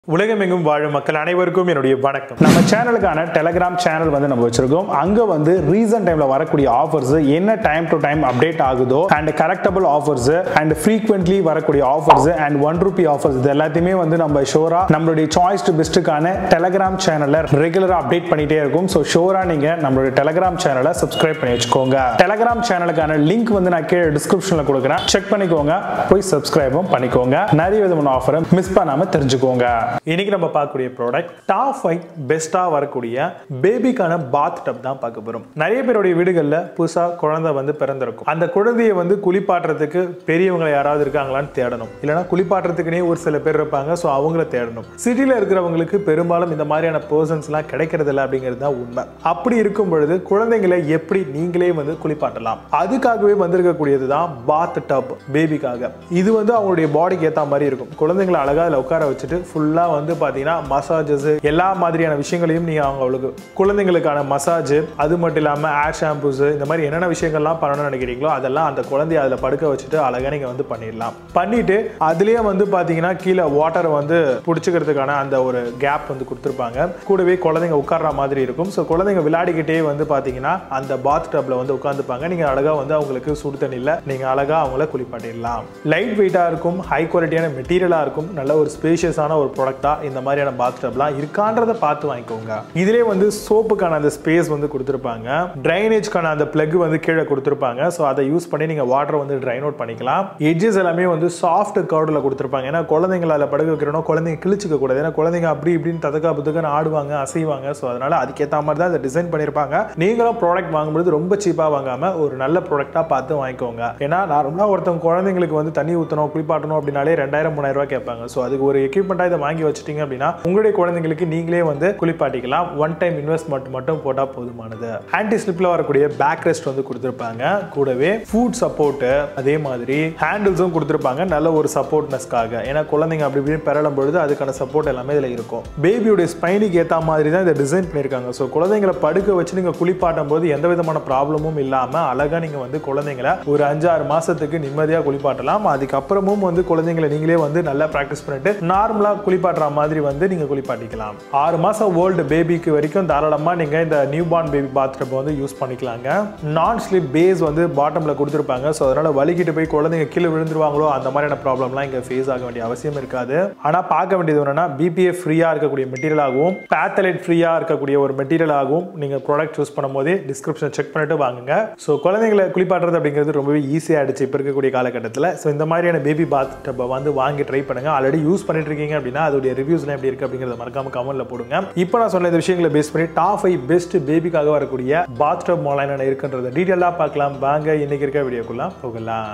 உலகமெங்கும் வாழும் மக்கள் அனைவருக்கும் என்னுடைய வணக்கம் நம்ம சேனலுக்கான டெலகிராம் சேனல் வந்து நம்ம வச்சிருக்கோம் அங்க வந்து ரீசன்ட் டைம்ல வரக்கூடிய ஆஃபர்ஸ் என்ன டைம் டு டைம் அப்டேட் ஆகுதோ and correctable offers and frequently வரக்கூடிய offers and one rupee offers இது எல்லாத்தையுமே வந்து நம்ம ஷோரா நம்மளுடைய சாய்ஸ் டு பெஸ்ட்டுக்கான டெலகிராம் சேனல்ல ரெகுலரா அப்டேட் பண்ணிட்டே இருக்கும் ஸோ ஷோரா நீங்க நம்மளுடைய டெலகிராம் சேனலை சப்ஸ்கிரைப் பண்ணி வச்சுக்கோங்க டெலகிராம் சேனலுக்கான லிங்க் வந்து நான் கீழே டிஸ்கிரிப்ஷன்ல கொடுக்குறேன் செக் பண்ணிக்கோங்க போய் சப்ஸ்கிரைபும் பண்ணிக்கோங்க நிறைய விதமான ஆஃபரை மிஸ் பண்ணாம தெரிஞ்சுக்கோங்க இன்னைக்கு நம்ம பார்க்கக்கூடிய ப்ராடக்ட் டாப் ஃபைவ் பெஸ்ட்டாக வரக்கூடிய பேபிக்கான பாத் டப் தான் பார்க்க போகிறோம் நிறைய பேருடைய வீடுகளில் புதுசாக குழந்தை வந்து பிறந்திருக்கும் அந்த குழந்தையை வந்து குளிப்பாட்டுறதுக்கு பெரியவங்க யாராவது இருக்காங்களான்னு தேடணும் இல்லைனா குளிப்பாட்டுறதுக்குனே ஒரு சில பேர் இருப்பாங்க ஸோ அவங்கள தேடணும் சிட்டியில் இருக்கிறவங்களுக்கு பெரும்பாலும் இந்த மாதிரியான பர்சன்ஸ்லாம் கிடைக்கிறது இல்லை அப்படிங்கிறது தான் உண்மை அப்படி இருக்கும் பொழுது குழந்தைங்களை எப்படி நீங்களே வந்து குளிப்பாட்டலாம் அதுக்காகவே வந்திருக்கக்கூடியது தான் பாத் டப் பேபிக்காக இது வந்து அவங்களுடைய பாடிக்கு ஏற்ற மாதிரி இருக்கும் குழந்தைங்களை அழகாக அதில் உட்கார வச்சுட்டு ஃபுல்லாக வந்து பார்த்தீங்கன்னா மசாஜஸ் எல்லா மாதிரியான விஷயங்களையும் நீங்கள் அவங்களுக்கு குழந்தைங்களுக்கான மசாஜ் அது மட்டும் இல்லாமல் ஏர் ஷாம்பூஸ் இந்த மாதிரி என்னென்ன விஷயங்கள்லாம் பண்ணணும்னு நினைக்கிறீங்களோ அதெல்லாம் அந்த குழந்தைய அதில் படுக்க வச்சுட்டு அழகாக நீங்கள் வந்து பண்ணிடலாம் பண்ணிட்டு அதுலேயே வந்து பார்த்தீங்கன்னா கீழே வாட்டரை வந்து பிடிச்சிக்கிறதுக்கான அந்த ஒரு கேப் வந்து கொடுத்துருப்பாங்க கூடவே குழந்தைங்க உட்கார்ற மாதிரி இருக்கும் ஸோ குழந்தைங்க விளையாடிக்கிட்டே வந்து பார்த்தீங்கன்னா அந்த பாத் டப்ல வந்து உட்காந்துப்பாங்க நீங்கள் அழகாக வந்து அவங்களுக்கு சுடு தண்ணியில் நீங்கள் அழகாக அவங்கள குளிப்பாட்டிடலாம் லைட் வெயிட்டாக இருக்கும் ஹை குவாலிட்டியான மெட்டீரியலாக இருக்கும் நல்ல ஒரு ஸ்பேஷியஸான ஒரு ப்ராடக்டாக இந்த மாதிரியான பாத் டப்லாம் இருக்கான்றதை பார்த்து வாங்கிக்கோங்க இதிலே வந்து சோப்புக்கான அந்த ஸ்பேஸ் வந்து கொடுத்துருப்பாங்க ட்ரைனேஜ்க்கான அந்த பிளக் வந்து கீழே கொடுத்துருப்பாங்க ஸோ அதை யூஸ் பண்ணி நீங்கள் வாட்டர் வந்து ட்ரைன் அவுட் பண்ணிக்கலாம் எட்ஜஸ் எல்லாமே வந்து சாஃப்ட் கர்டில் கொடுத்துருப்பாங்க ஏன்னா குழந்தைங்கள அதில் படுக்க வைக்கிறோம் குழந்தைங்க கிழிச்சிக்க கூடாது ஏன்னா குழந்தைங்க அப்படி இப்படின்னு ததக்கா புத்துக்கன்னு ஆடுவாங்க அசைவாங்க ஸோ அதனால அதுக்கேற்ற மாதிரி தான் அதை டிசைன் பண்ணியிருப்பாங்க நீங்களும் ப்ராடக்ட் வாங்கும்போது ரொம்ப சீப்பாக வாங்காமல் ஒரு நல்ல ப்ராடக்டாக பார்த்து வாங்கிக்கோங்க ஏன்னா நார்மலாக ஒருத்தவங்க குழந்தைங்களுக்கு வந்து தண்ணி ஊற்றணும் குளிப்பாட்டணும் அப்படின்னாலே ரெண்டாயிரம் மூணாயிரம் ரூபாய் கேட்பாங்க ஸோ அதுக்கு ஒரு எக்யூப்மெண்ட்டாக இதை வாங்கி வச்சிட்டீங்க அப்படின்னா உங்களுடைய குழந்தைங்களுக்கு நீங்களே வந்து குளிப்பாட்டிக்கலாம் ஒன் டைம் இன்வெஸ்ட்மெண்ட் மட்டும் போட்டால் போதுமானது ஆன்டி ஸ்லிப்பில் வரக்கூடிய பேக் ரெஸ்ட் வந்து கொடுத்துருப்பாங்க கூடவே ஃபுட் சப்போர்ட்டு அதே மாதிரி ஹேண்டில்ஸும் கொடுத்துருப்பாங்க நல்ல ஒரு சப்போர்ட்னஸ்க்காக ஏன்னா குழந்தைங்க அப்படி இப்படின்னு பெறலும் பொழுது அதுக்கான சப்போர்ட் எல்லாமே இதில் இருக்கும் பேபியோட ஸ்பைனுக்கு ஏற்ற மாதிரி தான் இதை டிசைன் பண்ணியிருக்காங்க ஸோ குழந்தைங்களை படுக்க வச்சு நீங்கள் குளிப்பாட்டும் போது எந்த விதமான ப்ராப்ளமும் இல்லாமல் அழகாக நீங்கள் வந்து குழந்தைங்களை ஒரு அஞ்சாறு மாசத்துக்கு நிம்மதியாக குளிப்பாட்டலாம் அதுக்கப்புறமும் வந்து குழந்தைங்களை நீங்களே வந்து நல்லா ப்ராக்டிஸ் பண்ணிட்டு நார்மலாக குளிப்பாட்டுற மாதிரி வந்து நீங்கள் குளிப்பாட்டிக்கலாம் ஆறு மாதம் ஓல்டு பேபிக்கு வரைக்கும் தாராளமாக நீங்கள் இந்த நியூ பார்ன் பேபி பாத்ரூம் வந்து யூஸ் பண்ணிக்கலாங்க நான் ஸ்லிப் பேஸ் வந்து பாட்டமில் கொடுத்துருப்பாங்க ஸோ அதனால் வலிக்கிட்டு போய் குழந்தைங்க கீழே விழுந்துருவாங்களோ அந்த மாதிரியான ப்ராப்ளம்லாம் இங்கே ஃபேஸ் ஆக வேண்டிய அவசியம் இருக்காது ஆனால் பார்க்க வேண்டியது என்னன்னா பிபிஎஃப் ஃப்ரீயாக இருக்கக்கூடிய மெட்டீரியலாகவும் பேத்தலைட் ஃப்ரீயாக இருக்கக்கூடிய ஒரு மெட்டீரியலாகவும் நீங்கள் ப்ராடக்ட் சூஸ் பண்ணும்போதே டிஸ்கிரிப்ஷன் செக் பண்ணிட்டு வாங்குங்க ஸோ குழந்தைங்களை குளிப்பாட்டுறது அப்படிங்கிறது ரொம்பவே ஈஸியாகிடுச்சு இப்போ இருக்கக்கூடிய காலகட்டத்தில் ஸோ இந்த மாதிரியான பேபி பாத் டப்பை வந்து வாங்கி ட்ரை பண்ணுங்க ஆல்ரெடி யூஸ் பண்ணிட்டு இருக்கீங்க அப்படின்னா அதோடைய ரிவ்யூஸ்லாம் எப்படி இருக்கு அப்படிங்கிறத மறக்காம கமெண்ட்ல போடுங்க இப்போ நான் சொன்ன இந்த விஷயங்களை பேஸ் பண்ணி டாப் ஃபைவ் பெஸ்ட் பேபிக்காக வரக்கூடிய பாத் டப் மால் என்ன இருக்குன்றத டீட்டெயிலாக பார்க்கலாம் வாங்க இன்னைக்கு இருக்க வீடியோக்குள்ள போகலாம்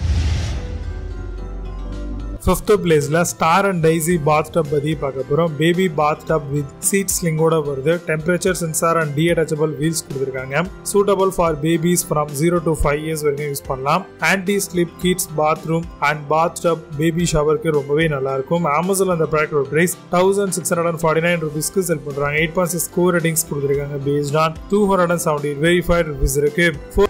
ஃபிஃப்த் பிளேஸில் star and daisy bath tub பற்றி பார்க்க போகிறோம் baby bath tub with seat ஸ்லிங்கோட வருது temperature sensor and detachable wheels கொடுத்துருக்காங்க suitable for babies from zero to five years வரைக்கும் யூஸ் பண்ணலாம் anti slip kids bathroom and bath tub baby ஷவருக்கு ரொம்பவே நல்லா இருக்கும் அமேசான் அந்த ப்ராடக்டோட price thousand six hundred and forty nine ருபீஸ்க்கு செல் பண்ணுறாங்க eight point six score ratings கொடுத்துருக்காங்க based on two hundred and seventy verified rupees இருக்கு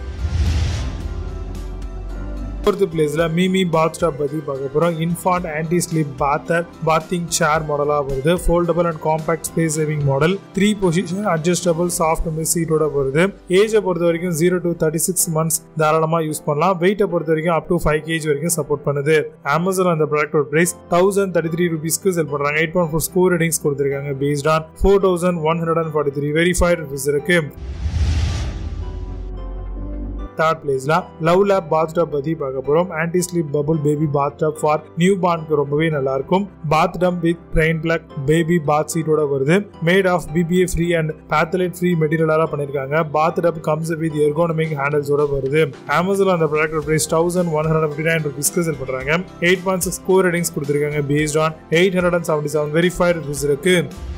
ஃபோர்த் பிளேஸ்ல மிமி பாத் ஸ்டாப் பத்தி பார்க்க போறோம் infant anti slip bather bathing chair மாடலா வருது foldable and compact space saving model three position adjustable soft சீட்டோட வருது ஏஜை பொறுத்த வரைக்கும் zero to thirty six months தாராளமா யூஸ் பண்ணலாம் வெயிட்டை பொறுத்த வரைக்கும் அப் டு ஃபைவ் கேஜி வரைக்கும் சப்போர்ட் பண்ணுது அமேசான் அந்த ப்ராடக்டோட பிரைஸ் தௌசண்ட் தேர்ட்டி த்ரீ ருபீஸ்க்கு செல் பண்றாங்க eight point four score ratings கொடுத்துருக்காங்க based on four thousand one hundred and forty three verified rupees இருக்கு தேர்ட் பிளேஸ்ல லவ் லேப் பாத் டப் பத்தி பார்க்க போறோம் anti slip bubble baby bath tub for new பார்னுக்கு ரொம்பவே நல்லா இருக்கும் bath tub with drain plug baby bath சீட்டோட வருது made of BPA free and phthalate free மெட்டீரியலாக பண்ணிருக்காங்க bath tub comes with ergonomic ஹேண்டல்ஸோட வருது அமேசான் அந்த product price thousand one hundred fifty nine ருபீஸ்க்கு செல் பண்றாங்க eight point six score ratings கொடுத்துருக்காங்க based on eight hundred and seventy seven verified rupees இருக்கு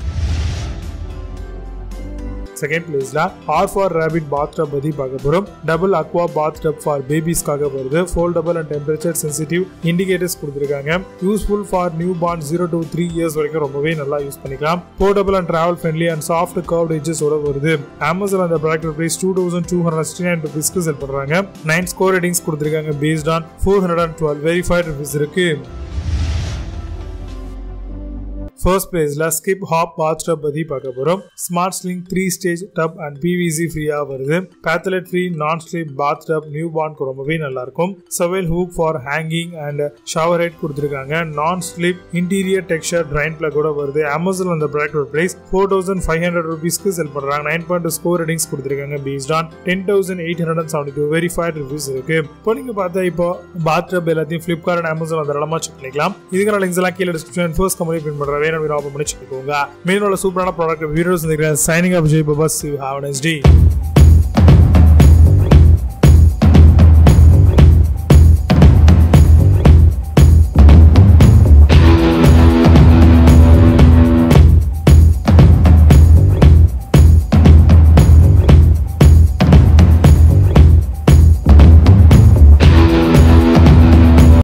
second பிளேஸ்ல R for rabbit bath tub பத்தி பார்க்க போறோம் double aqua bath tub for பேபிஸ்க்காக வருது foldable and temperature sensitive indicators கொடுத்துருக்காங்க useful for new born zero to three years வரைக்கும் ரொம்பவே நல்லா யூஸ் பண்ணிக்கலாம் portable and travel friendly and soft curve எஜஸோட வருது அமேசான் அந்த product price two thousand two hundred sixty nine ருபீஸ்க்கு செல் பண்றாங்க நைன் ஸ்கோர் ரேட்டிங்ஸ் கொடுத்துருக்காங்க based on four hundred and twelve verified rupees இருக்கு ஃபர்ஸ்ட் பிளேஸ்ல ஸ்கிப் ஹாப் பாத் டப் பத்தி பார்க்க போறோம் smart sling three stage tub and PVC ஃப்ரீயா வருது phthalate free non slip bath tub new பார்னுக்கு ரொம்பவே நல்லா இருக்கும் swivel hook for hanging and shower head கொடுத்துருக்காங்க non slip interior texture drain plug கூட வருது அமேசான் அந்த product price four thousand five hundred ருபீஸ்க்கு செல் பண்றாங்க நைன் பாயிண்ட் ஸ்கோர் ரேட்டிங்ஸ் கொடுத்துருக்காங்க based on ten thousand eight hundred and seventy two verified reviews இருக்கு இப்போ நீங்க பார்த்தா இப்போ பாத் டப் எல்லாத்தையும் ஃபிளிப்கார்ட் அண்ட் அமேசான் அந்த இடமா செக் பண்ணிக்கலாம் இதுக்கான லிங்க்ஸ் எல்லாம் கீழே டிஸ்கிரிப்ஷன் ஃபர்ஸ்ட் கம்பெனி பின் பண்ற வேணும் ஓப்பன் பண்ணி செக் பண்ணிக்கோங்க மீனோட super product videos signing up Jai பபாஸ் ஹாவ் நைஸ் டே